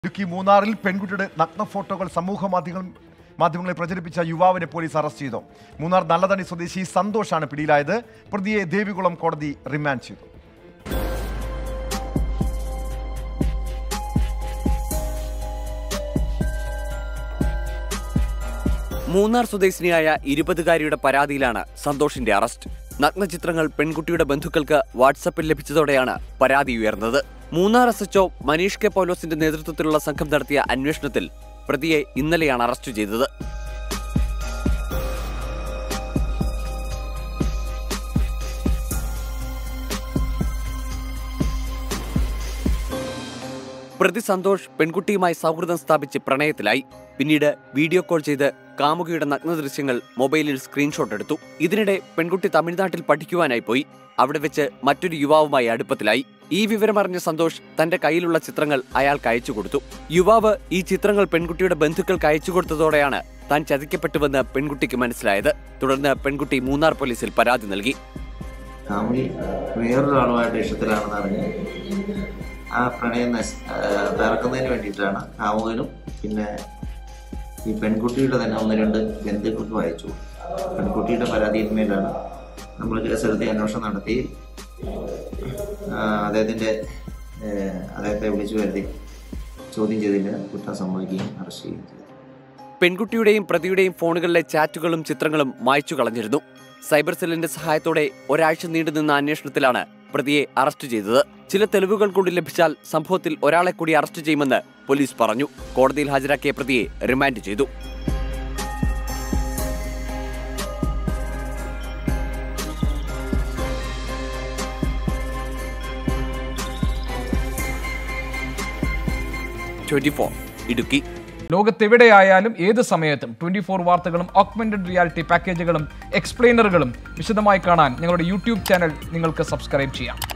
ഇടുക്കി മൂന്നാറിൽ പെൺകുട്ടിയുടെ നഗ്ന ഫോട്ടോകൾ സമൂഹ മാധ്യമങ്ങൾ മാധ്യമങ്ങളിൽ പ്രചരിപ്പിച്ച യുവാവിനെ പോലീസ് അറസ്റ്റ് ചെയ്തു മൂന്നാർ നല്ലതണി സ്വദേശി സന്തോഷാണ് പിടിയിലായത് പ്രതിയെ ദേവികുളം കോടതി റിമാൻഡ് ചെയ്തു മൂന്നാർ സ്വദേശിനിയായ ഇരുപതുകാരിയുടെ പരാതിയിലാണ് സന്തോഷിന്റെ അറസ്റ്റ് നഗ്നചിത്രങ്ങൾ പെൺകുട്ടിയുടെ ബന്ധുക്കൾക്ക് വാട്സപ്പിൽ ലഭിച്ചതോടെയാണ് പരാതി ഉയർന്നത് Munnar S H O Manish K പൗലോസിന്റെ നേതൃത്വത്തിലുള്ള സംഘം നടത്തിയ അന്വേഷണത്തിൽ പ്രതിയെ ഇന്നലെയാണ് അറസ്റ്റ് ചെയ്തത് പ്രതി സന്തോഷ് പെൺകുട്ടിയുമായി സൗഹൃദം സ്ഥാപിച്ച് പ്രണയത്തിലായി പിന്നീട് വീഡിയോ കോൾ ചെയ്ത് കാമുകിയുടെ നഗ്ന ദൃശ്യങ്ങൾ മൊബൈലിൽ സ്ക്രീൻഷോട്ട് എടുത്തു ഇതിനിടെ പെൺകുട്ടി തമിഴ്നാട്ടിൽ പഠിക്കുവാനായി പോയി അവിടെ വെച്ച് മറ്റൊരു യുവാവുമായി അടുപ്പത്തിലായി ഈ വിവരമറിഞ്ഞ സന്തോഷ് തന്റെ കയ്യിലുള്ള ചിത്രങ്ങൾ അയാൾക്ക് അയച്ചു കൊടുത്തു യുവാവ് ഈ ചിത്രങ്ങൾ പെൺകുട്ടിയുടെ ബന്ധുക്കൾക്ക് അയച്ചു കൊടുത്തതോടെയാണ് താൻ ചതിക്കപ്പെട്ടുവെന്ന് പെൺകുട്ടിക്ക് മനസ്സിലായത് തുടർന്ന് പെൺകുട്ടി മൂന്നാർ പോലീസിൽ പരാതി നൽകി കാമുകി വേറൊരാളുമായിട്ട് ഇഷ്ടത്തിലാണെന്ന് അറിഞ്ഞ് ആ പ്രണയം നശ ആ, തകർക്കുന്നതിന് വേണ്ടിയിട്ടാണ് കാമുകനും പിന്നെ ഈ പെൺകുട്ടിയുടെ തന്നെ ഒന്ന് രണ്ട് ബന്ധുക്കൾക്ക് വായിച്ചു പെൺകുട്ടിയുടെ പരാതിയിന്മേലാണ് നമ്മൾ കേസെടുത്ത് അന്വേഷണം നടത്തി ആ, അദ്ദേഹത്തിൻ്റെ ഏ, അദ്ദേഹത്തെ വിളിച്ചു വരുത്തി ചോദ്യം ചെയ്തതിന് കുറ്റം സമ്മതിക്കുകയും അറസ്റ്റ് ചെയ്യുകയും ചെയ്തു പെൺകുട്ടിയുടെയും പ്രതിയുടെയും ഫോണുകളിലെ ചാറ്റുകളും ചിത്രങ്ങളും മായ്ച്ചു കളഞ്ഞിരുന്നു സൈബർ സെല്ലിന്റെ സഹായത്തോടെ ഒരാഴ്ച നീണ്ടുനിന്ന അന്വേഷണത്തിലാണ് പ്രതിയെ അറസ്റ്റ് ചെയ്തത് ചില തെളിവുകൾ കൂടി ലഭിച്ചാൽ സംഭവത്തിൽ ഒരാളെ കൂടി അറസ്റ്റ് ചെയ്യുമെന്ന് പോലീസ് പറഞ്ഞു കോടതിയിൽ ഹാജരാക്കിയ പ്രതിയെ റിമാൻഡ് ചെയ്തു ട്വന്റി ഫോർ ഇടുക്കി ലോകത്തെവിടെയായാലും ഏത് സമയത്തും ട്വന്റി ഫോർ വാർത്തകളും ഓഗ്മെന്റഡ് റിയാലിറ്റി പാക്കേജുകളും എക്സ്പ്ലെയിനറുകളും വിശദമായി കാണാൻ ഞങ്ങളുടെ യൂട്യൂബ് ചാനൽ നിങ്ങൾക്ക് സബ്സ്ക്രൈബ് ചെയ്യാം